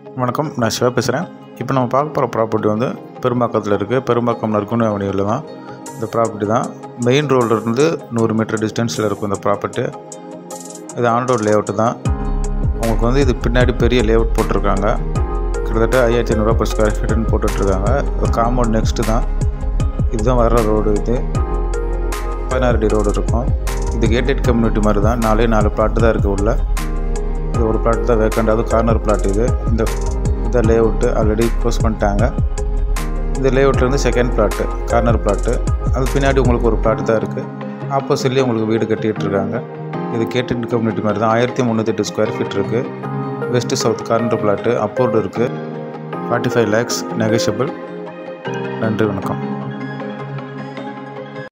வணக்கம் நான் சிவா பேசுகிறேன் இப்போ நம்ம பார்க்க போகிற ப்ராப்பர்ட்டி வந்து பெரும்பாக்கத்தில் இருக்குது பெரும்பாக்கம் நற்குண அவனியில் தான் இந்த ப்ராப்பர்ட்டி தான் மெயின் ரோட்லேருந்து நூறு மீட்டர் டிஸ்டன்ஸில் இருக்கும் இந்த ப்ராப்பர்ட்டி இது ஆன் ரோட் லேஅவுட்டு தான் உங்களுக்கு வந்து இது பின்னாடி பெரிய லேஅவுட் போட்டிருக்காங்க கிட்டத்தட்ட ஐயாயிரத்தி ஐநூறுரூவா per ஸ்கொயர் ஃபீட்டுன்னு போட்டுட்ருக்காங்க இது காம்பவுண்ட் நெக்ஸ்ட்டு தான் இதுதான் வர்ற ரோடு இது பதினாறு அடி ரோடு இருக்கும் இது கேட்டட் கம்யூனிட்டி மாதிரி தான் நாலே நாலு பிளாட்டு தான் இருக்குது உள்ள இது ஒரு பிளாட் தான் வேக்கண்ட் அது கார்னர் பிளாட் இது இந்த இந்த லேஅவுட்டு ஆல்ரெடி க்ளோஸ் பண்ணிட்டாங்க இந்த லேஅவுட்லேருந்து செகண்ட் பிளாட்டு கார்னர் பிளாட்டு அது பின்னாடி உங்களுக்கு ஒரு பிளாட் தான் இருக்குது ஆப்போசிட்லேயே உங்களுக்கு வீடு கட்டிகிட்டு இருக்காங்க இது கேட்டட் கம்யூனிட்டி மாதிரி தான் ஆயிரத்தி முந்நூற்றி ஸ்கொயர் ஃபீட் இருக்குது west south corner plot approved இருக்குது ஃபார்ட்டி ஃபைவ் லேக்ஸ் நெகஷியபிள் நன்றி வணக்கம்